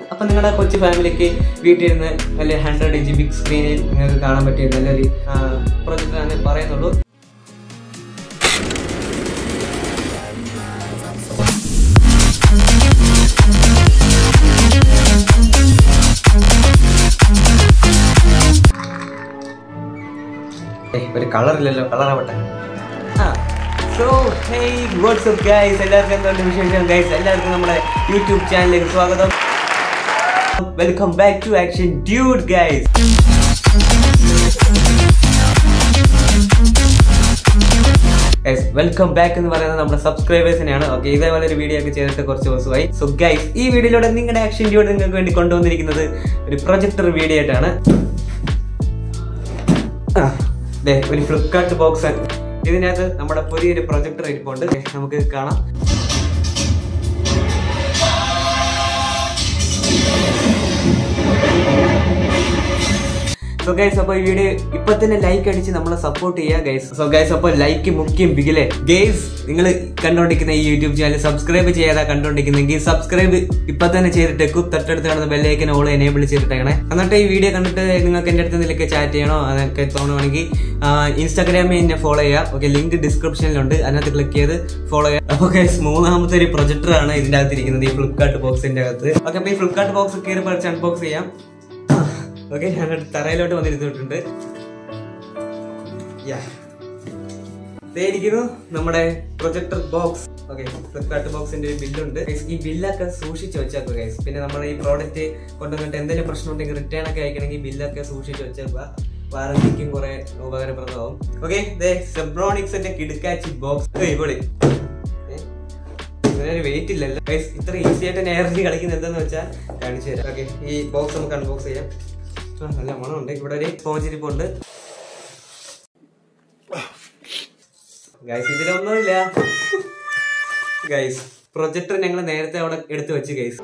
അപ്പം നിങ്ങളുടെ കൊച്ചു ഫാമിലിക്ക് വീട്ടിൽ ഇരുന്ന് വലിയ ഹൺഡ്രഡ് ഇഞ്ച് ബിഗ് സ്ക്രീനിൽ നിങ്ങൾക്ക് കാണാൻ പറ്റിയ നല്ലൊരു പ്രൊജക്റ്റാണ് പറയുന്നുള്ളൂ ഏയ്, ഒരു കളർ ഇല്ലല്ലോ കളർ ആവട്ടെ സോ ഹേയ് വാട്സ്അപ്പ് ഗൈസ് എല്ലാവർക്കും എന്തുകൊണ്ട് വിശേഷം ഗൈസ് എല്ലാവർക്കും നമ്മുടെ യൂട്യൂബ് ചാനലിലേക്ക് സ്വാഗതം welcome back to action dude guys welcome back എന്ന് പറയുന്നത് നമ്മുടെ സബ്സ്ക്രൈബേഴ്സിനെയാണ് ഓക്കെ ഇതേപോലെ ഒരു വീഡിയോ ഒക്കെ ചെയ്തിട്ട് കുറച്ച് ദിവസമായി സോ ഗൈസ് ഈ വീഡിയോയിലൂടെ നിങ്ങളുടെ ആക്ഷൻ ഡ്യൂഡ് നിങ്ങൾക്ക് വേണ്ടി കൊണ്ടുവന്നിരിക്കുന്നത് ഒരു പ്രൊജക്ടർ വീഡിയോ ആയിട്ടാണ് ആ, ദേ, ഒരു ഫ്ലിപ്കാർട്ട് ബോക്സ് ഇതിനകത്ത് നമ്മുടെ പുതിയൊരു പ്രൊജക്ടർ ഇരിപ്പുണ്ട് ദേ, നമുക്ക് കാണാം സോ ഗൈസ് അപ്പോൾ ഈ വീഡിയോ ഇപ്പൊ തന്നെ ലൈക്ക് അടിച്ച് നമ്മളെ സപ്പോർട്ട് ചെയ്യുക ഗൈസ് സോ ഗൈസ് അപ്പോൾ ലൈക്ക് മുഖ്യം ബിഗിലെ ഗൈസ് നിങ്ങൾ കണ്ടുകൊണ്ടിരിക്കുന്ന ഈ യൂട്യൂബ് ചാനൽ സബ്സ്ക്രൈബ് ചെയ്യാതെ കണ്ടുകൊണ്ടിരിക്കുന്നെങ്കിൽ സബ്സ്ക്രൈബ് ഇപ്പൊ തന്നെ ചെയ്തിട്ടേക്കും തൊട്ടടുത്ത് കാണുന്ന ബെല്ലൈക്കൻ ഓൾ എനേബിൾ ചെയ്തിട്ടേക്കണേ എന്നിട്ട് ഈ വീഡിയോ കണ്ടിട്ട് നിങ്ങൾക്ക് എൻ്റെ അടുത്ത് നിലയ്ക്ക് ചാറ്റ് ചെയ്യണോ അതൊക്കെ തോന്നുവാണെങ്കിൽ ഇൻസ്റ്റാഗ്രാമിൽ എന്നെ ഫോളോ ചെയ്യുക ഓക്കെ ലിങ്ക് ഡിസ്ക്രിപ്ഷനിലുണ്ട് അതിനകത്ത് ക്ലിക്ക് ചെയ്ത് ഫോളോ ചെയ്യുക അപ്പോൾ ഗൈസ് മൂന്നാമത്തെ ഒരു പ്രൊജക്ടർ ആണ് ഇതിൻ്റെ അകത്ത് ഇരിക്കുന്നത് ഈ ഫ്ലിപ്കാർട്ട് ബോക്സിന്റെ അകത്ത് ഓക്കെ അപ്പോൾ ഈ ഫ്ലിപ്കാർട്ട് ബോക്സ് കയറി പഠിച്ച് അൺബോക്സ് ചെയ്യാം ഓക്കെ ഞാൻ തറയിലോട്ട് വന്നിരുന്നിട്ടുണ്ട് Yeah. ദേ ഇരിക്കുന്നു നമ്മുടെ പ്രൊജക്ടർ ബോക്സ് ഓക്കെ ഫ്ലിപ്കാർട്ട് ബോക്സിന്റെ ഒരു ബില്ലുണ്ട് ഈ ബില്ലൊക്കെ സൂക്ഷിച്ച് വെച്ചേക്കുക ഗൈസ് പിന്നെ നമ്മൾ ഈ പ്രോഡക്റ്റ് കൊണ്ടുവന്നിട്ട് എന്തെങ്കിലും പ്രശ്നം ഉണ്ടെങ്കിൽ റിട്ടേൺ ഒക്കെ അയക്കണമെങ്കിൽ ബില്ലൊക്കെ സൂക്ഷിച്ച് വെച്ചേക്കുക വാറന്റിക്കും കുറെ ഉപകാരപ്രദമാവും ഓക്കെ സെബ്രോണിക്സിന്റെ കിടുക്കാച്ചി ബോക്സ് ഇവിടെ ഇതിനൊരു വെയിറ്റ് ഇല്ലല്ലോ Guys, ഇത്ര ഈസി ആയിട്ട് നേരത്തെ കളിക്കുന്നത് എന്താന്ന് വെച്ചാൽ കാണിച്ചു തരാം ഓക്കെ ഈ ബോക്സ് നമുക്ക് അൺബോക്സ് ചെയ്യാം ആ, നല്ല മണമുണ്ട് ഇവിടെ ഒരു സ്പോഞ്ച് ഇരിപ്പുണ്ട് ഗൈസ് ഇതിലൊന്നുമില്ല ഗൈസ് പ്രൊജക്ടർ ഞങ്ങൾ നേരത്തെ അവിടെ എടുത്തു വെച്ച് ഗൈസ്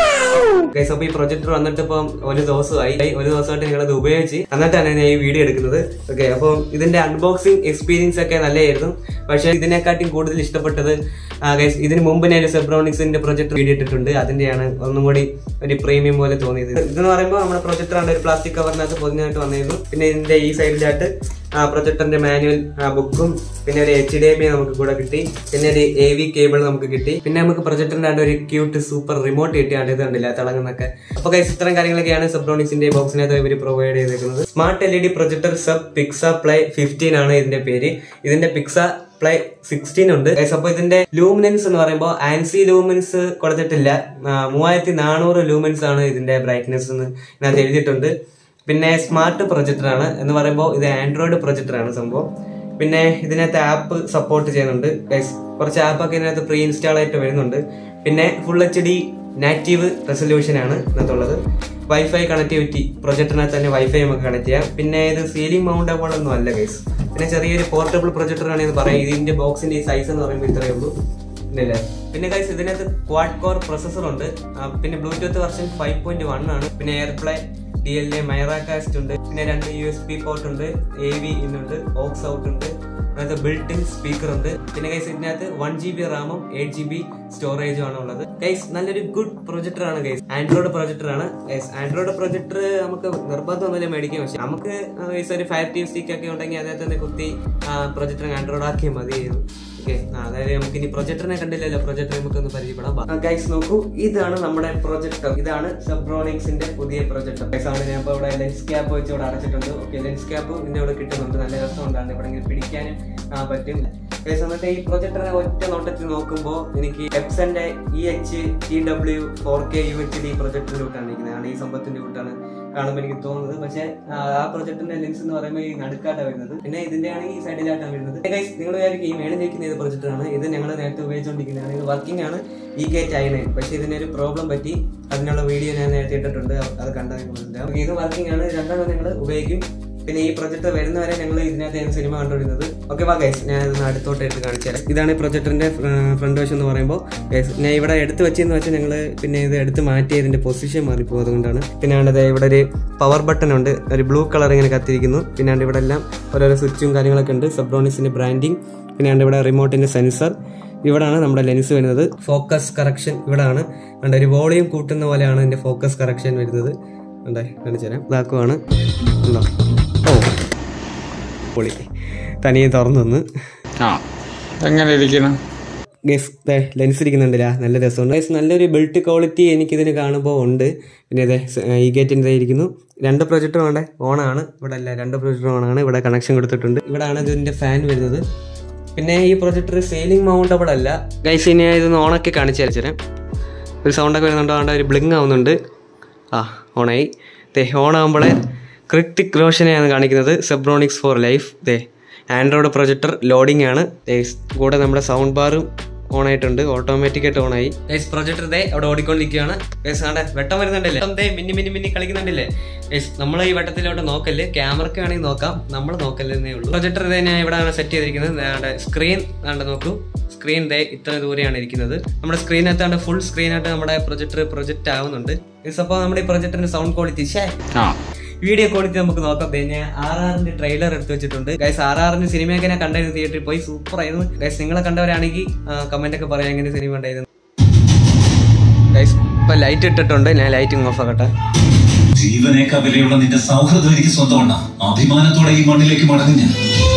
ഗൈസ് അപ്പൊ ഈ പ്രൊജക്ടർ വന്നിട്ട് ഇപ്പം ഒരു ദിവസമായി ഒരു ദിവസമായിട്ട് ഞങ്ങൾ അത് ഉപയോഗിച്ച് എന്നിട്ടാണ് ഞാൻ ഈ വീഡിയോ എടുക്കുന്നത് ഓക്കെ അപ്പം ഇതിന്റെ അൺബോക്സിംഗ് എക്സ്പീരിയൻസ് ഒക്കെ നല്ലതായിരുന്നു പക്ഷെ ഇതിനെക്കാട്ടിയും കൂടുതൽ ഇഷ്ടപ്പെട്ടത് ഗൈസ് ഇതിന് മുമ്പ് ഞാൻ സെബ്രോണിക്സിന്റെ പ്രൊജക്ടർ വീഡിയോ ഇട്ടിട്ടുണ്ട് അതിന്റെയാണ് ഒന്നും കൂടി ഒരു പ്രീമിയം പോലെ തോന്നിയത് ഇതെന്ന് പറയുമ്പോൾ നമ്മുടെ പ്രൊജക്ടറാണ് ഒരു പ്ലാസ്റ്റിക് കവറിനകത്ത് പൊതിഞ്ഞായിട്ട് വന്നിരുന്നു പിന്നെ ഇതിന്റെ ഈ സൈഡിലായിട്ട് ആ പ്രൊജക്ടറിന്റെ മാനുവൽ ബുക്കും പിന്നെ ഒരു എച്ച് ഡി എം നമുക്ക് കൂടെ കിട്ടി പിന്നെ ഒരു എ വി കേബിൾ നമുക്ക് കിട്ടി പിന്നെ നമുക്ക് പ്രൊജക്ടറിന്റെ ഒരു ക്യൂട്ട് സൂപ്പർ റിമോട്ട് കിട്ടിയാണ്ട് ഇത് കണ്ടില്ല തിളങ്ങുന്നൊക്കെ അപ്പൊ ഗൈസ് ഇത്തരം കാര്യങ്ങളൊക്കെയാണ് സെബ്രോണിക്സിന്റെ ബോക്സിനകത്ത് ഇവർ പ്രൊവൈഡ് ചെയ്തേക്കുന്നത് smart L E D projector Zeb PixaPlay fifteen ആണ് ഇതിന്റെ പേര് ഇതിന്റെ പിക്സ പ്ലേ സിക്സ്റ്റീൻ ഉണ്ട് Guys, അപ്പൊ ഇതിന്റെ ലൂമിനൻസ് എന്ന് പറയുമ്പോൾ ആൻസി ലൂമിനൻസ് കൊടുത്തിട്ടില്ല ആ, മൂവായിരത്തി നാനൂറ് ലൂമിനൻസ് ആണ് ഇതിന്റെ ബ്രൈറ്റ്നെസ് എന്ന് ഇതിനകത്ത് എഴുതിയിട്ടുണ്ട് പിന്നെ സ്മാർട്ട് പ്രൊജക്ടർ ആണ് എന്ന് പറയുമ്പോൾ ഇത് ആൻഡ്രോയിഡ് പ്രൊജക്ടർ ആണ് സംഭവം പിന്നെ ഇതിനകത്ത് ആപ്പ് സപ്പോർട്ട് ചെയ്യുന്നുണ്ട് Guys, കുറച്ച് ആപ്പൊക്കെ ഇതിനകത്ത് പ്രീ ഇൻസ്റ്റാൾ ആയിട്ട് വരുന്നുണ്ട് പിന്നെ full H D native resolution ആണ് ഇതിനകത്തുള്ളത് വൈഫൈ കണക്ടിവിറ്റി പ്രൊജക്ടറിനകത്ത് തന്നെ വൈഫൈ നമുക്ക് കണക്ട് ചെയ്യാം പിന്നെ ഇത് സീലിംഗ് മൗണ്ടബിൾ ഒന്നും അല്ല ഗൈസ് പിന്നെ ചെറിയൊരു പോർട്ടബിൾ പ്രൊജക്ടർ ആണ് എന്ന് പറയാം ഇതിന്റെ ബോക്സിന്റെ ഈ സൈസ് എന്ന് പറയുമ്പോൾ ഇത്രയേ ഉള്ളൂ ഇല്ലല്ലേ പിന്നെ ഗൈസ് ഇതിനകത്ത് ക്വാഡ് കോർ പ്രൊസസർ ഉണ്ട് ആ, പിന്നെ Bluetooth version five point one ആണ് പിന്നെ AirPlay D L A Miracast ഉണ്ട് പിന്നെ രണ്ട് യു എസ് പി പോർട്ട് ഉണ്ട് എ വി ഇന്നുണ്ട് ഓക്സ് ഔട്ട് ഉണ്ട് അതിനകത്ത് ബിൽട്ട് ഇൻ സ്പീക്കർ ഉണ്ട് പിന്നെ ഗൈസ് ഇതിനകത്ത് വൺ ജി ബി റാമും എയ്റ്റ് ജി ബി സ്റ്റോറേജും ആണ് ഉള്ളത് ഗൈസ് നല്ലൊരു ഗുഡ് പ്രൊജക്ടർ ആണ് ഗൈസ് ആൻഡ്രോയിഡ് പ്രൊജക്ടർ ആണ് ഗൈസ് ആൻഡ്രോയിഡ് പ്രൊജക്ടർ നമുക്ക് നിർബന്ധമൊന്നുമില്ല മേടിക്കാം പക്ഷെ നമുക്ക് ഗൈസ് ഒരു ഫയർ ടി സ്റ്റിക്ക് ഒക്കെ ഉണ്ടെങ്കിൽ അതിനകത്ത് തന്നെ കുത്തി പ്രൊജക്ടർ ആൻഡ്രോയിഡ് ആക്കിയാൽ മതി ഓക്കെ അതായത് നമുക്ക് ഇനി പ്രൊജക്ടറിനെ കണ്ടില്ലല്ലോ പ്രൊജക്ടർ നമുക്കൊന്ന് പരിചയപ്പെടാം ഗൈസ് നോക്കൂ ഇതാണ് നമ്മുടെ പ്രൊജക്ടർ ഇതാണ് സബ്രോണിക്സിന്റെ പുതിയ പ്രൊജക്ടർ ഗൈസ് ആണ് ഞാൻ ഇപ്പോൾ ഇവിടെ ലെൻസ് ക്യാപ്പ് വെച്ച് ഇവിടെ അടച്ചിട്ടുണ്ട് ഓക്കെ ലെൻസ് ക്യാപ്പ് ഇതിന്റെ ഇവിടെ കിട്ടുന്നുണ്ട് നല്ല രസമുണ്ടാണ് ഇവിടെ ഇങ്ങനെ പിടിക്കാനും ആ, പറ്റും ഗൈസ് എന്നിട്ട് ഈ പ്രൊജക്ടറിനെ ഒറ്റ നോട്ടത്തിൽ നോക്കുമ്പോൾ എനിക്ക് എപ്സന്റെ E H T W four K U H D പ്രൊജക്ടറിന്റെ കൂട്ടാണ് ഇരിക്കുന്നത് ആണ് ഈ സംഭവത്തിന്റെ കൂട്ടാണ് കാണുമ്പോൾ എനിക്ക് തോന്നുന്നത് പക്ഷേ ആ, ആ പ്രൊജക്ടറിന്റെ ലെൻസ് എന്ന് പറയുമ്പോൾ ഈ നടുക്കാട്ടാണ് വരുന്നത് പിന്നെ ഇതിന്റെ ആണെങ്കിൽ ഈ സൈഡിലായിട്ടാണ് വരുന്നത് ഗൈസ് നിങ്ങൾ വിചാരിക്കും ഈ മേളിൽ നിൽക്കുന്ന ഇത് പ്രൊജക്ടറാണ് ഇത് ഞങ്ങൾ നേരത്തെ ഉപയോഗിച്ചുകൊണ്ടിരിക്കുന്നതാണ് ഇത് വർക്കിംഗ് ആണ് ഈ ഗേറ്റ് ആയതിനെ പക്ഷേ ഇതിനൊരു പ്രോബ്ലം പറ്റി അതിനുള്ള വീഡിയോ ഞാൻ നേരത്തെ ഇട്ടിട്ടുണ്ട് അത് കണ്ടാൽ മനസ്സിലാവും ഇത് വർക്കിംഗ് ആണ് രണ്ടെണ്ണം ഞങ്ങൾ ഉപയോഗിക്കും പിന്നെ ഈ പ്രൊജക്ടർ വരുന്നവരെ ഞങ്ങൾ ഇതിനകത്ത് സിനിമ കണ്ടുകൊണ്ടിരുന്നത് ഓക്കെ വാ ഗൈസ് ഞാൻ ഇതൊന്ന് അടുത്തോട്ട് എടുത്ത് കാണിച്ചു തരാം ഇതാണ് ഈ പ്രൊജക്ടറിന്റെ ഫ്രണ്ട് വശം എന്ന് പറയുമ്പോൾ ഗൈസ് ഞാൻ ഇവിടെ എടുത്ത് വെച്ചെന്ന് വെച്ചാൽ ഞങ്ങൾ പിന്നെ ഇത് എടുത്ത് മാറ്റി ഇതിന്റെ പൊസിഷൻ മാറിപ്പോകും അതുകൊണ്ടാണ് പിന്നെ ആണ്ടത് ഇവിടെ ഒരു പവർ ബട്ടൺ ഉണ്ട് ഒരു ബ്ലൂ കളർ ഇങ്ങനെ കത്തിരിക്കുന്നു പിന്നെ ആണ്ട് ഇവിടെ എല്ലാം ഓരോരോ സ്വിച്ചും കാര്യങ്ങളൊക്കെ ഉണ്ട് സബ്രോണിക്സിന്റെ ബ്രാൻഡിങ് പിന്നെ ആണ്ട് ഇവിടെ റിമോട്ടിന്റെ സെൻസർ ഇവിടാണ് നമ്മുടെ ലെൻസ് വരുന്നത് ഫോക്കസ് കറക്ഷൻ ഇവിടാണ് കണ്ട ഒരു വോളിയം കൂട്ടുന്ന പോലെയാണ് ഇതിന്റെ ഫോക്കസ് കറക്ഷൻ വരുന്നത് കണ്ടേ കാണിച്ചു തരാം ഇതാക്കുവാണ് ഉണ്ടോ ഓ പൊളി തനിയെ തുറന്നു തന്ന് ആ എങ്ങനെ ഇരിക്കണം ഗസ് ലെൻസ് ഇരിക്കുന്നുണ്ടില്ല നല്ല രസമുണ്ട് ഗസ് നല്ലൊരു ബിൽറ്റ് ക്വാളിറ്റി എനിക്കിതിന് കാണുമ്പോൾ ഉണ്ട് പിന്നെ ഇതേ സ്- ഈ ഗേറ്റിൻ്റെ ഇരിക്കുന്നു രണ്ട് പ്രൊജക്ടറും ഉണ്ട് ഓണാണ് ഇവിടെ അല്ല രണ്ട് പ്രൊജക്ടറും ഓണാണ് ഇവിടെ കണക്ഷൻ കൊടുത്തിട്ടുണ്ട് ഇവിടെയാണ് ഇതിൻ്റെ ഫാൻ വരുന്നത് പിന്നെ ഈ പ്രൊജക്ടർ സെയിലിംഗ് മൗണ്ടബിൾ അല്ല ഗൈസ് ഇനി ഞാൻ ഇതൊന്ന് ഓണൊക്കെ കാണിച്ചു തരാം ഒരു സൗണ്ടൊക്കെ വരുന്നുണ്ടോ അതുകൊണ്ട് ഒരു ബ്ലിങ് ആവുന്നുണ്ട് ആ ഓണായി ദേ ഓണാകുമ്പോഴേ ക്രിട്ടിക് റോഷനെയാണ് കാണിക്കുന്നത് സെബ്രോണിക്സ് ഫോർ ലൈഫ് ദേ ആൻഡ്രോയിഡ് പ്രൊജക്ടർ ലോഡിംഗ് ആണ് ദേ കൂടെ നമ്മുടെ സൗണ്ട് ബാറും ഓൺ ആയിട്ടുണ്ട് ഓട്ടോമാറ്റിക് ആയിട്ട് ഓൺ ആയി ഗൈസ് പ്രൊജക്ടർ ദേ അവിടെ ഓടിക്കൊണ്ടിരിക്കുകയാണ് ഗൈസ് ആണ്ടെ വെട്ടം വരുന്നുണ്ടല്ലേ ദേ മിന്നി മിന്നി മിന്നി കളിക്കുന്നുണ്ടല്ലേ ഗൈസ് നമ്മൾ ഈ വെട്ടത്തിലോട്ട് നോക്കല് ക്യാമറക്ക് വേണമെങ്കിൽ നോക്കാം നമ്മൾ നോക്കല്ലെന്നേ ഉള്ളൂ പ്രൊജക്ടർ ദേ ഞാൻ ഇവിടെയാണ് സെറ്റ് ചെയ്തിരിക്കുന്നത് സ്ക്രീൻ ആണ്ട് നോക്കൂ സ്ക്രീൻ ദേ ഇത്ര ദൂരെയാണ് ഇരിക്കുന്നത് നമ്മുടെ സ്ക്രീനകത്താണ്ട് ഫുൾ സ്ക്രീനായിട്ട് നമ്മുടെ പ്രൊജക്ടർ പ്രൊജക്റ്റ് ആവുന്നുണ്ട് ഗൈസ് അപ്പോൾ നമ്മുടെ ഈ പ്രൊജക്ടറിന്റെ സൗണ്ട് ക്വാളിറ്റി ഷേ ആ വീഡിയോ ക്വാളിറ്റി നമുക്ക് നോക്കാം ദേ ഞാൻ ആർ ആറിന്റെ ട്രെയിലർ എടുത്ത് വെച്ചിട്ടുണ്ട് ഗൈസ് ആർ ആറിന്റെ സിനിമയൊക്കെ ഞാൻ കണ്ടായിരുന്നു തിയേറ്ററിൽ പോയി സൂപ്പർ ആയിരുന്നു ഗൈസ് നിങ്ങളെ കണ്ടവരാണെങ്കിൽ കമന്റ് ഒക്കെ പറയാം എങ്ങനെ സിനിമ ഉണ്ടായിരുന്നു ഗൈസ് ഇപ്പൊ ലൈറ്റ് ഇട്ടിട്ടുണ്ട് ഞാൻ ലൈറ്റിംഗ് ഓഫ് ആക്കട്ടെ ജീവനേക്കാൾ വിലയുള്ള നിന്റെ സൗഹൃദം എനിക്ക് സ്വന്തമാണ് അഭിമാനത്തോടെ ഈ മണ്ണിലേക്ക് മടങ്ങും ഞാൻ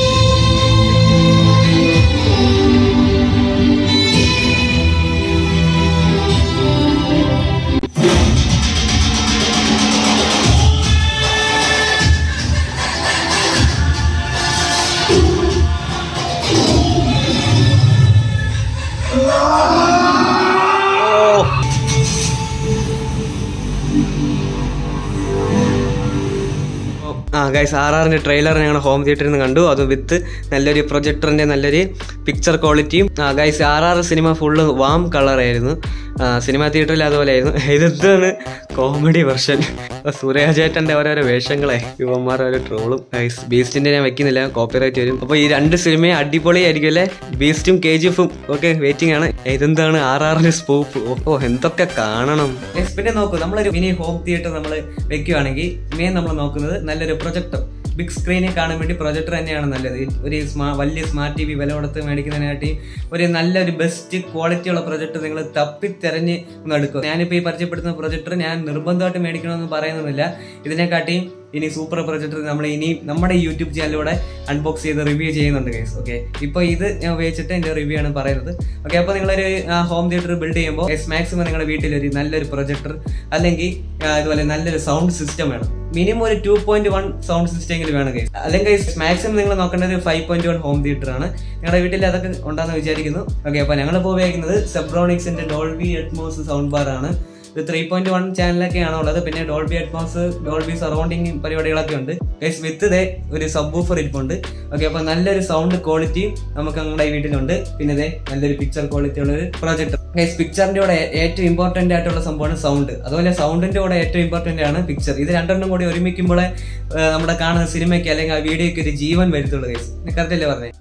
ആ ഗൈസ് ആർ ആറിന്റെ ട്രെയിലർ ഞങ്ങൾ ഹോം തിയേറ്ററിൽ നിന്ന് കണ്ടു അത് വിത്ത് നല്ലൊരു പ്രൊജക്ടറിന്റെ നല്ലൊരു പിക്ചർ ക്വാളിറ്റിയും ആ guys R R cinema full warm കളറായിരുന്നു സിനിമ തിയേറ്ററിൽ അതുപോലെ ആയിരുന്നു ഇതെന്താണ് കോമഡി വെർഷൻ സൂര്യാചേട്ടന്റെ ഓരോരോ വേഷങ്ങളെ യുവന്മാർ ഓരോ ട്രോളും ഗൈസ് ബീസ്റ്റിന്റെ ഞാൻ വെക്കുന്നില്ല കോപ്പിറൈറ്റ് വരും അപ്പോൾ ഈ രണ്ട് സിനിമയും അടിപൊളിയായിരിക്കും അല്ലേ ബീസ്റ്റും കെ ജി എഫും ഒക്കെ വെയിറ്റിംഗ് ആണ് ഇതെന്താണ് ആർ ആറിന്റെ സ്പൂപ്പ് ഓ എന്തൊക്കെ കാണണം Guys, പിന്നെ നോക്കൂ നമ്മളൊരു മിനി ഹോം തിയേറ്റർ നമ്മൾ വെക്കുകയാണെങ്കിൽ മെയിൻ നമ്മൾ നോക്കുന്നത് നല്ലൊരു പ്രൊജക്ടർ ബിഗ് സ്ക്രീനിൽ കാണാൻ വേണ്ടി പ്രൊജക്ടർ തന്നെയാണ് നല്ലത് ഒരു സ്മാ വലിയ സ്മാർട്ട് ടി വി വില കൊടുത്ത് മേടിക്കുന്നതിനായിട്ട് ഒരു നല്ലൊരു ബെസ്റ്റ് ക്വാളിറ്റി ഉള്ള പ്രൊജക്ടർ നിങ്ങൾ തപ്പി തെരഞ്ഞ് ഒന്ന് എടുക്കുക ഞാനിപ്പോൾ ഈ പരിചയപ്പെടുത്തുന്ന പ്രൊജക്ടർ ഞാൻ നിർബന്ധമായിട്ട് മേടിക്കണമെന്ന് പറയുന്നില്ല ഇതിനെക്കാട്ടിയും ഇനി സൂപ്പർ പ്രൊജക്ടർ നമ്മൾ ഇനി നമ്മുടെ യൂട്യൂബ് ചാനലിലൂടെ അൺബോക്സ് ചെയ്ത് റിവ്യൂ ചെയ്യുന്നുണ്ട് ഗൈസ് ഓക്കെ ഇപ്പോൾ ഇത് ഞാൻ ഉപയോഗിച്ചിട്ട് എൻ്റെ റിവ്യൂ ആണ് പറയുന്നത് ഓക്കെ അപ്പോൾ നിങ്ങളൊരു ഹോം തിയേറ്റർ ബിൽഡ് ചെയ്യുമ്പോൾ മാക്സിമം നിങ്ങളുടെ വീട്ടിൽ ഒരു നല്ലൊരു പ്രൊജക്ടർ അല്ലെങ്കിൽ ആ, ഇതുപോലെ നല്ലൊരു സൗണ്ട് സിസ്റ്റം വേണം മിനിമം ഒരു two point one sound system എങ്കിലും വേണം ഗൈസ് അല്ലെങ്കിൽ മാക്സിമം നിങ്ങൾ നോക്കേണ്ടത് five point one home theatre ആണ് നിങ്ങളുടെ വീട്ടിൽ അതൊക്കെ ഉണ്ടാന്ന് വിചാരിക്കുന്നു ഓക്കെ അപ്പോൾ ഞങ്ങൾ ഇപ്പോൾ ഉപയോഗിക്കുന്നത് സെബ്രോണിക്സിന്റെ ഡോൾബി അറ്റ്മോസ് സൗണ്ട് ബാർ ആണ് ഇത് ത്രീ പോയിന്റ് വൺ ചാനലൊക്കെയാണ് ഉള്ളത് പിന്നെ ഡോൾബി അറ്റ്മോസ് ഡോൾബി സറൗണ്ടിങ് പരിപാടികളൊക്കെ ഉണ്ട് ഗൈസ് വിത്ത് ദേ ഒരു സബ് ഊഫർ ഇരിപ്പുണ്ട് ഓക്കെ അപ്പോൾ നല്ലൊരു സൗണ്ട് ക്വാളിറ്റിയും നമുക്ക് നമ്മുടെ ഈ വീട്ടിലുണ്ട് പിന്നെ ദേ നല്ലൊരു പിക്ചർ ക്വാളിറ്റി ഉള്ള ഒരു പ്രൊജക്ടർ ഗൈസ് പിക്ചറിന്റെ കൂടെ ഏറ്റവും ഇമ്പോർട്ടന്റ് ആയിട്ടുള്ള സംഭവമാണ് സൗണ്ട് അതുപോലെ സൗണ്ടിന്റെ കൂടെ ഏറ്റവും ഇമ്പോർട്ടന്റ് ആണ് പിക്ചർ ഇത് രണ്ടെണ്ണം കൂടി ഒരുമിക്കുമ്പോഴേ ഏഹ്, നമ്മുടെ കാണുന്ന സിനിമയ്ക്ക് അല്ലെങ്കിൽ ആ വീഡിയോയ്ക്ക് ഒരു ജീവൻ വരുത്തുള്ളൂ ഗൈസ് കറക്റ്റ് അല്ലേ പറഞ്ഞേ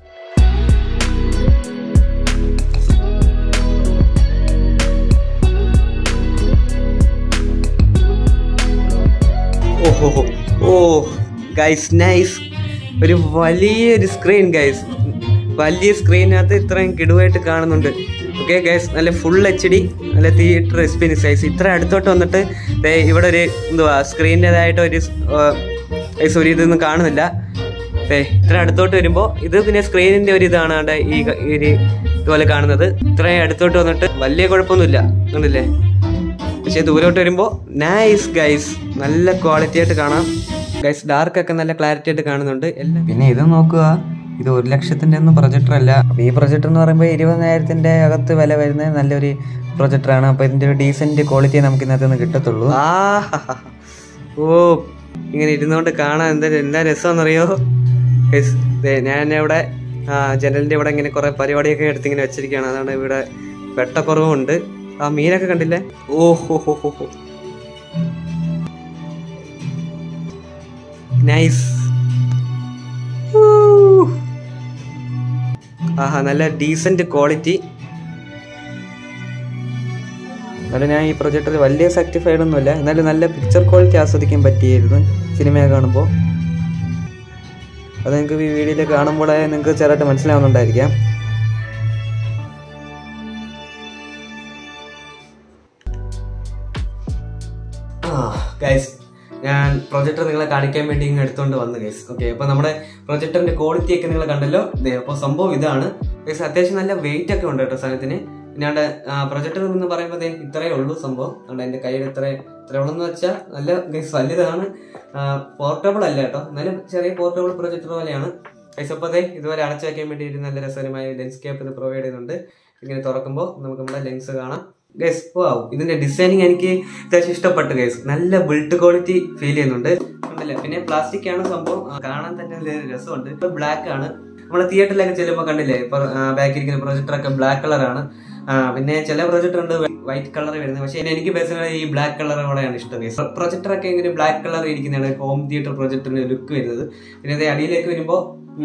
ഓഹോ ഓ ഗൈസ് നൈസ് ഒരു വലിയൊരു സ്ക്രീൻ ഗൈസ് വലിയ സ്ക്രീനകത്ത് ഇത്രയും കിടുവായിട്ട് കാണുന്നുണ്ട് ഓക്കെ ഗൈസ് നല്ല ഫുൾ എച്ച് ഡി നല്ല തിയേറ്റർ എക്സ്പീരിയൻസ് ഗൈസ് ഇത്ര അടുത്തോട്ട് വന്നിട്ട് ദേ ഇവിടെ ഒരു എന്തുവാ സ്ക്രീനിൻ്റെതായിട്ട് ഒരു ഗൈസ് ഒരു ഇതൊന്നും കാണുന്നില്ല ദേ ഇത്ര അടുത്തോട്ട് വരുമ്പോൾ ഇത് പിന്നെ സ്ക്രീനിൻ്റെ ഒരു ഇതാണ് അവിടെ ഈ ക- ഈ ഒരു ഇതുപോലെ കാണുന്നത് ഇത്രയും അടുത്തോട്ട് വന്നിട്ട് വലിയ കുഴപ്പമൊന്നുമില്ല കണ്ടില്ലേ പക്ഷെ ദൂരോട്ട് വരുമ്പോൾ നൈസ് ഗൈസ് നല്ല ക്വാളിറ്റി ആയിട്ട് കാണാം ഗൈസ് ഡാർക്ക് ഒക്കെ നല്ല ക്ലാരിറ്റി ആയിട്ട് കാണുന്നുണ്ട് എല്ലാം പിന്നെ ഇത് നോക്കുക ഇത് ഒരു ലക്ഷത്തിന്റെ ഒന്നും പ്രൊജക്ടർ അല്ല അപ്പൊ ഈ പ്രൊജക്ടർ എന്ന് പറയുമ്പോൾ ഇരുപതിനായിരത്തിന്റെ അകത്ത് വില വരുന്ന നല്ലൊരു പ്രൊജക്ടറാണ് അപ്പൊ ഇതിന്റെ ഒരു ഡീസന്റ് ക്വാളിറ്റി നമുക്ക് ഇതിനകത്ത് നിന്ന് കിട്ടത്തുള്ളൂ ആ ഓ ഇങ്ങനെ ഇരുന്നുകൊണ്ട് കാണാൻ എന്താ എന്താ രസമെന്നറിയോ Guys, ദേ ഞാൻ ഇവിടെ ആ ജനലിന്റെ ഇവിടെ ഇങ്ങനെ കുറെ പരിപാടിയൊക്കെ എടുത്തിങ്ങനെ വെച്ചിരിക്കുകയാണ് അതാണ് ഇവിടെ വെട്ടക്കുറവുണ്ട് ആ മീനൊക്കെ കണ്ടില്ലേ ഓ ഹോ ഹോ ഹോ ഹോ നൈസ് ആഹാ നല്ല ഡീസന്റ് ക്വാളിറ്റി എന്നാലും ഞാൻ ഈ പ്രൊജക്ടർ വലിയ സാറ്റിസ്ഫൈഡ് ഒന്നുമില്ല എന്നാലും നല്ല പിക്ചർ ക്വാളിറ്റി ആസ്വദിക്കാൻ പറ്റിയായിരുന്നു സിനിമ കാണുമ്പോൾ അത് നിങ്ങൾക്ക് ഈ വീഡിയോയിൽ കാണുമ്പോൾ നിങ്ങൾക്ക് ചെറുതായിട്ട് മനസ്സിലാവുന്നുണ്ടായിരിക്കാം ഗൈസ് ഞാൻ പ്രൊജക്ടർ നിങ്ങളെ കാണിക്കാൻ വേണ്ടി ഇങ്ങ് എടുത്തോണ്ട് വന്നു ഗൈസ് ഓക്കെ അപ്പൊ നമ്മുടെ പ്രൊജക്ടറിന്റെ ക്വാളിറ്റി ഒക്കെ നിങ്ങൾ കണ്ടല്ലോ ദേ അപ്പോൾ സംഭവം ഇതാണ് ഗൈസ് അത്യാവശ്യം നല്ല വെയിറ്റ് ഒക്കെ ഉണ്ട് കേട്ടോ സാധനത്തിന് പിന്നെ പ്രൊജക്ടർ എന്ന് പറയുമ്പോൾ ദേ ഇത്രയേ ഉള്ളൂ സംഭവം അതുകൊണ്ട് എന്റെ കയ്യിൽ ഇത്ര ഇത്ര ഉള്ളെന്ന് വെച്ചാൽ നല്ല ഗൈസ് വലുതാണ് പോർട്ടബിൾ അല്ല കേട്ടോ എന്നാലും ചെറിയ പോർട്ടബിൾ പ്രൊജക്ടർ പോലെയാണ് ഗൈസ് അപ്പോൾ ദേ ഇതുപോലെ അടച്ചു വയ്ക്കാൻ വേണ്ടി ഒരു നല്ല രസകരമായ ലെൻസ് ക്യാപ്പ് ഇത് പ്രൊവൈഡ് ചെയ്യുന്നുണ്ട് ഇങ്ങനെ തുറക്കുമ്പോൾ നമുക്ക് നമ്മുടെ ലെൻസ് കാണാം ഗൈസ് വാവ് ഇതിന്റെ ഡിസൈനിങ് എനിക്ക് അത്യാവശ്യം ഇഷ്ടപ്പെട്ടു ഗൈസ് നല്ല ബിൽഡ് ക്വാളിറ്റി ഫീൽ ചെയ്യുന്നുണ്ട് ഉണ്ടല്ലേ പിന്നെ പ്ലാസ്റ്റിക് ആണ് സംഭവം ആ, കാണാൻ തന്നെ നല്ല രസമുണ്ട് ഇപ്പൊ ബ്ലാക്ക് ആണ് നമ്മളെ തിയേറ്ററിലൊക്കെ ചെല്ലുമ്പോൾ കണ്ടില്ലേ ഇപ്പൊ ബാക്കി ഇരിക്കുന്ന പ്രൊജക്ടർ ഒക്കെ ബ്ലാക്ക് കളറാണ് പിന്നെ ചില പ്രൊജക്ടർ ഉണ്ട് വൈറ്റ് കളർ വരുന്നത് പക്ഷേ എനിക്ക് പേഴ്സണലി ഈ ബ്ലാക്ക് കളറോടെയാണ് ഇഷ്ടം ഗൈസ് പ്രൊജക്ടർ ഒക്കെ ഇങ്ങനെ ബ്ലാക്ക് കളർ ഇരിക്കുന്നതാണ് ഹോം തിയേറ്റർ പ്രൊജക്ടറിന്റെ ലുക്ക് വരുന്നത് പിന്നെ ഇത് അടിയിലേക്ക് വരുമ്പോൾ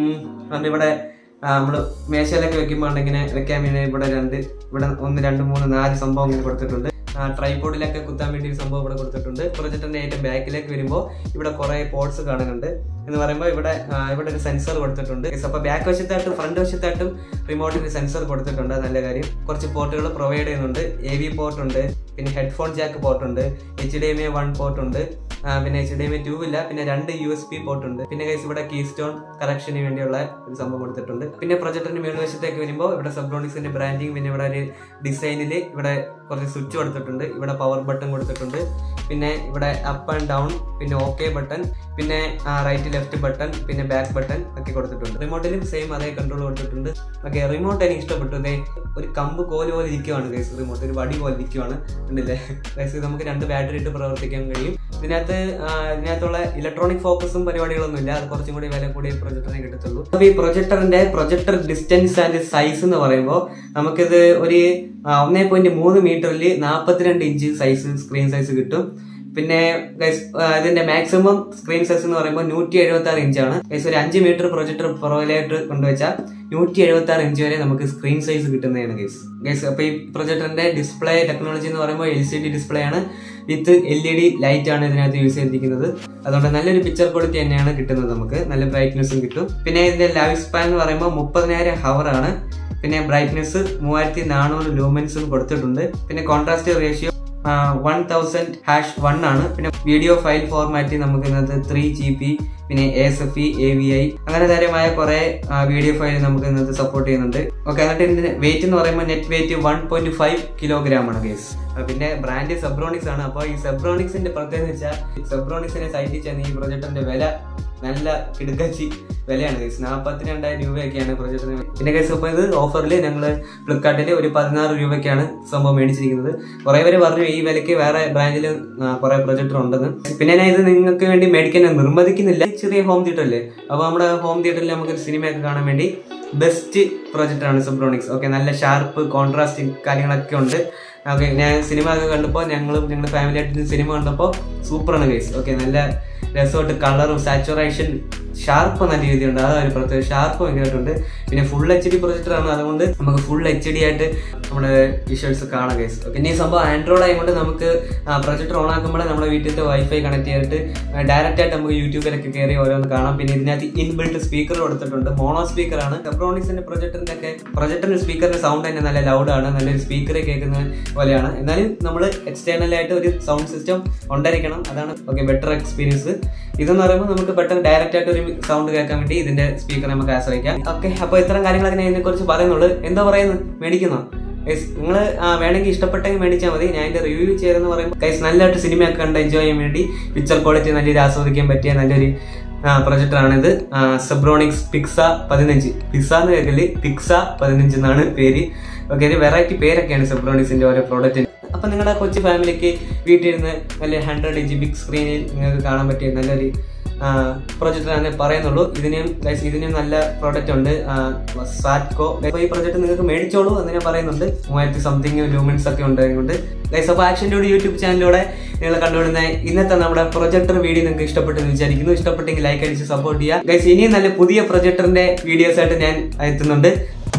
ഇവിടെ ആ, നമ്മള് മേശയിലൊക്കെ വെക്കുമ്പോൾ ഇങ്ങനെ വെക്കാൻ വേണ്ടി ഇവിടെ രണ്ട് ഇവിടെ ഒന്ന് രണ്ട് മൂന്ന് നാല് സംഭവം ഇങ്ങനെ കൊടുത്തിട്ടുണ്ട് ട്രൈപോഡിലൊക്കെ കുത്താൻ വേണ്ടി ഒരു സംഭവം ഇവിടെ കൊടുത്തിട്ടുണ്ട് പ്രൊജക്ടറിന്റെ ഏറ്റവും ബാക്കിലേക്ക് വരുമ്പോൾ ഇവിടെ കുറെ പോർട്സ് കാണുന്നുണ്ട് എന്ന് പറയുമ്പോൾ ഇവിടെ ആ, ഇവിടെ ഒരു സെൻസർ കൊടുത്തിട്ടുണ്ട് അപ്പൊ ബാക്ക് വശത്തായിട്ടും ഫ്രണ്ട് വശത്തായിട്ടും റിമോട്ടിന് സെൻസർ കൊടുത്തിട്ടുണ്ട് അത് നല്ല കാര്യം കുറച്ച് പോർട്ടുകൾ പ്രൊവൈഡ് ചെയ്യുന്നുണ്ട് എ വി പോർട്ട് ഉണ്ട് പിന്നെ ഹെഡ്ഫോൺ ജാക്ക് പോർട്ട് ഉണ്ട് H D M A one port ഉണ്ട് ആ, പിന്നെ H D M A two ഇല്ല പിന്നെ രണ്ട് യു എസ് പി പോർട്ട് ഉണ്ട് പിന്നെ ഗൈസ് ഇവിടെ കീ സ്റ്റോൺ കറക്ഷന് വേണ്ടിയുള്ള ഒരു സംഭവം കൊടുത്തിട്ടുണ്ട് പിന്നെ പ്രൊജക്ടറിന്റെ മേൽവശത്തേക്ക് വരുമ്പോൾ ഇവിടെ സബ്രോണിക്സിന്റെ ബ്രാൻഡിങ് പിന്നെ ഇവിടെ ഒരു ഡിസൈനിൽ ഇവിടെ കുറച്ച് സ്വിച്ച് കൊടുത്തിട്ടുണ്ട് ഇവിടെ പവർ ബട്ടൺ കൊടുത്തിട്ടുണ്ട് പിന്നെ ഇവിടെ അപ്പ് ആൻഡ് ഡൗൺ പിന്നെ ഓക്കെ ബട്ടൺ പിന്നെ റൈറ്റ് ലെഫ്റ്റ് ബട്ടൺ പിന്നെ ബാക്ക് ബട്ടൺ ഒക്കെ കൊടുത്തിട്ടുണ്ട് റിമോട്ടിലും സെയിം അതേ കൺട്രോൾ കൊടുത്തിട്ടുണ്ട് ഓക്കെ റിമോട്ട് എനിക്ക് ഇഷ്ടപ്പെട്ടു ദേ ഒരു കമ്പ് കോല് പോലെ ഇരിക്കുവാണ് ഗൈസ് റിമോട്ട് ഒരു വടി പോലെ ഇരിക്കുവാണ് ഉണ്ടല്ലേ ഗൈസ് ഇത് നമുക്ക് രണ്ട് ബാറ്ററി ഇട്ട് പ്രവർത്തിക്കാൻ കഴിയും ഇതിനകത്ത് ആ, ഇതിനകത്തുള്ള ഇലക്ട്രോണിക് ഫോക്കസും പരിപാടികളൊന്നും ഇല്ല അത് കുറച്ചും കൂടി വില കൂടിയ പ്രൊജക്ടറിനെ കിട്ടത്തുള്ളൂ അപ്പൊ ഈ പ്രൊജക്ടറിന്റെ പ്രൊജക്ടർ ഡിസ്റ്റൻസ് ആൻഡ് സൈസ് എന്ന് പറയുമ്പോൾ നമുക്കിത് ഒരു ഒന്നേ പോയിന്റ് മൂന്ന് മീറ്ററിൽ നാൽപ്പത്തിരണ്ട് ഇഞ്ച് സൈസ് സ്ക്രീൻ സൈസ് കിട്ടും പിന്നെ guys, ആ, ഇതിന്റെ മാക്സിമം സ്ക്രീൻ സൈസ് എന്ന് പറയുമ്പോൾ നൂറ്റി എഴുപത്തി ആറ് ഇഞ്ചാണ് ഗൈസ് ഒരു അഞ്ച് മീറ്റർ പ്രൊജക്ടർ പുറകിലായിട്ട് കൊണ്ടുവച്ചാൽ നൂറ്റി എഴുപത്തി ആറ് ഇഞ്ച് വരെ നമുക്ക് സ്ക്രീൻ സൈസ് കിട്ടുന്നതാണ് ഗൈസ് ഗൈസ് അപ്പൊ ഈ പ്രൊജക്ടറിന്റെ ഡിസ്പ്ലേ ടെക്നോളജി എന്ന് പറയുമ്പോൾ എൽ സി ഡി ഡിസ്പ്ലേ ആണ് with L E D light ആണ് ഇതിനകത്ത് യൂസ് ചെയ്തിരിക്കുന്നത് അതുകൊണ്ട് നല്ലൊരു പിക്ചർ ക്വാളിറ്റി തന്നെയാണ് കിട്ടുന്നത് നമുക്ക് നല്ല ബ്രൈറ്റ്നെസ്സും കിട്ടും പിന്നെ ഇതിന്റെ ലൈഫ് സ്പാൻ എന്ന് പറയുമ്പോൾ മുപ്പതിനായിരം ഹവർ ആണ് പിന്നെ ബ്രൈറ്റ്നെസ് മൂവായിരത്തി നാനൂറ് ലൂമൻസും കൊടുത്തിട്ടുണ്ട് പിന്നെ contrast ratio one thousand hash one ആണ് പിന്നെ വീഡിയോ ഫയൽ ഫോർമാറ്റ് നമുക്ക് ഇന്നത്തെ ത്രീ ജി ബി പിന്നെ A S F E A V I അങ്ങനെ തരമായ കുറെ വീഡിയോ ഫയൽ നമുക്ക് ഇന്നത്തെ സപ്പോർട്ട് ചെയ്യുന്നുണ്ട് ഓക്കെ എന്നിട്ട് ഇതിന്റെ വെയിറ്റ് എന്ന് പറയുമ്പോൾ net weight one point five kilogram ആണ് കേസ് പിന്നെ ബ്രാൻഡ് സെബ്രോണിക്സ് ആണ് അപ്പോൾ ഈ സെബ്രോണിക്സിന്റെ പ്രത്യേകത വെച്ചാൽ സെബ്രോണിക്സിനെ സൈറ്റിൽ ചെന്ന് ഈ പ്രൊജക്ടറിന്റെ വില നല്ല കിടുക്കച്ചി വിലയാണ് കേസ് നാൽപ്പത്തി രണ്ടായിരം രൂപയൊക്കെയാണ് പ്രൊജക്ടറിന് പിന്നെ കേസ് ഇപ്പോൾ ഇത് ഓഫറിൽ ഞങ്ങൾ ഫ്ലിപ്കാർട്ടിൽ ഒരു പതിനാറ് രൂപയ്ക്കാണ് സംഭവം മേടിച്ചിരിക്കുന്നത് കുറേ പേര് പറഞ്ഞു ഈ വിലയ്ക്ക് വേറെ ബ്രാൻഡിൽ കുറേ പ്രൊജക്ടർ ഉണ്ടെന്ന് പിന്നെ ഞാൻ ഇത് നിങ്ങൾക്ക് വേണ്ടി മേടിക്കാൻ ഞാൻ നിർബന്ധിക്കുന്നില്ല ചെറിയ ഹോം തിയേറ്റർ അല്ലേ അപ്പോൾ നമ്മുടെ ഹോം തിയേറ്ററിൽ നമുക്ക് സിനിമയൊക്കെ കാണാൻ വേണ്ടി ബെസ്റ്റ് പ്രൊജക്ടർ ആണ് സെബ്രോണിക്സ് ഓക്കെ നല്ല ഷാർപ്പ് കോൺട്രാസ്റ്റ് കാര്യങ്ങളൊക്കെ ഉണ്ട് ഓക്കെ ഞാൻ സിനിമ ഒക്കെ കണ്ടപ്പോൾ ഞങ്ങളും ഞങ്ങളുടെ ഫാമിലി ആയിട്ട് സിനിമ കണ്ടപ്പോൾ സൂപ്പറാണ് കേസ് ഓക്കെ നല്ല രസമായിട്ട് കളറും സാച്ചുറേഷൻ ഷാർപ്പ് നല്ല രീതിയുണ്ട് അതാണ് ഒരു പ്രത്യേക ഷാർപ്പ് ഭയങ്കരമായിട്ടുണ്ട് പിന്നെ ഫുൾ എച്ച് ഡി പ്രൊജക്ടർ ആണ് അതുകൊണ്ട് നമുക്ക് ഫുൾ എച്ച് ഡി ആയിട്ട് നമ്മുടെ വിഷ്വൽസ് കാണാം കേസ് പിന്നെ ഈ സംഭവം ആൻഡ്രോയിഡ് ആയതുകൊണ്ട് നമുക്ക് പ്രൊജക്ടർ ഓൺ ആക്കുമ്പോൾ നമ്മുടെ വീട്ടിലത്തെ വൈഫൈ കണക്ട് ചെയ്തിട്ട് ഡയറക്റ്റ് ആയിട്ട് നമുക്ക് യൂട്യൂബിലൊക്കെ കയറി ഓരോന്ന് കാണാം പിന്നെ ഇതിനകത്ത് ഇൻബിൽട്ട് സ്പീക്കർ കൊടുത്തിട്ടുണ്ട് മോണോ സ്പീക്കർ ആണ് സെബ്രോണിക്സിന്റെ പ്രൊജക്ടറിന്റെ ഒക്കെ പ്രൊജക്ടറിന്റെ സ്പീക്കറിന്റെ സൗണ്ട് തന്നെ നല്ല ലൗഡാണ് നല്ലൊരു സ്പീക്കറെ കേൾക്കുന്ന പോലെയാണ് എന്നാലും നമ്മൾ എക്സ്റ്റേണൽ ആയിട്ട് ഒരു സൗണ്ട് സിസ്റ്റം ഉണ്ടായിരിക്കണം അതാണ് ഓക്കെ ബെറ്റർ എക്സ്പീരിയൻസ് ഇതെന്ന് പറയുമ്പോൾ നമുക്ക് പെട്ടെന്ന് ഡയറക്റ്റ് ആയിട്ട് ഒരു സൗണ്ട് കേൾക്കാൻ വേണ്ടി ഇതിന്റെ സ്പീക്കർ നമുക്ക് ആശ്രയിക്കാം ഓക്കെ അപ്പോൾ ഇത്തരം കാര്യങ്ങളൊക്കെ ഞാൻ ഇതിനെക്കുറിച്ച് പറയുന്നുള്ളൂ എന്താ പറയുന്നത് മേടിക്കുന്നോ നിങ്ങൾ വേണമെങ്കിൽ ഇഷ്ടപ്പെട്ടെങ്കിൽ മേടിച്ചാൽ മതി ഞാൻ ഇതിന്റെ റിവ്യൂ ചെയ്തെന്ന് പറയുമ്പോൾ കൈസ് നല്ലതായിട്ട് സിനിമയൊക്കെ കണ്ട് എൻജോയ് ചെയ്യാൻ വേണ്ടി പിക്ചർ ക്വാളിറ്റി നല്ല രീതിയിൽ ആസ്വദിക്കാൻ പറ്റിയ നല്ലൊരു പ്രൊജക്ടർ ആണിത് സെബ്രോണിക്സ് പിക്സ പതിനഞ്ച് പിക്സ എന്ന് കേൾക്കല് പിക്സ പതിനഞ്ച് എന്നാണ് പേര് ഓക്കെ ഒരു വെറൈറ്റി പേരൊക്കെയാണ് സെബ്രോണിക്സിന്റെ ഓരോ പ്രോഡക്റ്റിന് അപ്പൊ നിങ്ങളുടെ കൊച്ചു ഫാമിലിക്ക് വീട്ടിലിരുന്ന് നല്ല ഹൺഡ്രഡ് ഇഞ്ച് ബിഗ് സ്ക്രീനിൽ നിങ്ങൾക്ക് കാണാൻ പറ്റിയ നല്ലൊരു പ്രൊജക്ടർ ആണ് പറയുന്നുള്ളൂ ഇതിനും guys, ഇതിനും നല്ല പ്രോഡക്റ്റ് ഉണ്ട് സാറ്റ്കോ അപ്പോൾ ഈ പ്രൊജക്ട് നിങ്ങൾക്ക് മേടിച്ചോളൂ എന്ന് ഞാൻ പറയുന്നുണ്ട് മൂവായിരത്തി സംതിങ് ലൂമിൻസ് ഒക്കെ ഉണ്ടായതുകൊണ്ട് ഗൈസ് അപ്പോൾ ആക്ഷൻ ഡ്യൂഡി യൂട്യൂബ് ചാനലിലൂടെ നിങ്ങൾ കണ്ടുവിടുന്ന ഇന്നത്തെ നമ്മുടെ പ്രൊജക്ടർ വീഡിയോ നിങ്ങൾക്ക് ഇഷ്ടപ്പെട്ടെന്ന് വിചാരിക്കുന്നു ഇഷ്ടപ്പെട്ടെങ്കിൽ ലൈക്ക് അടിച്ച് സപ്പോർട്ട് ചെയ്യുക ഗൈസ് ഇനിയും നല്ല പുതിയ പ്രൊജക്ടറിന്റെ വീഡിയോസ് ആയിട്ട് ഞാൻ എത്തുന്നുണ്ട്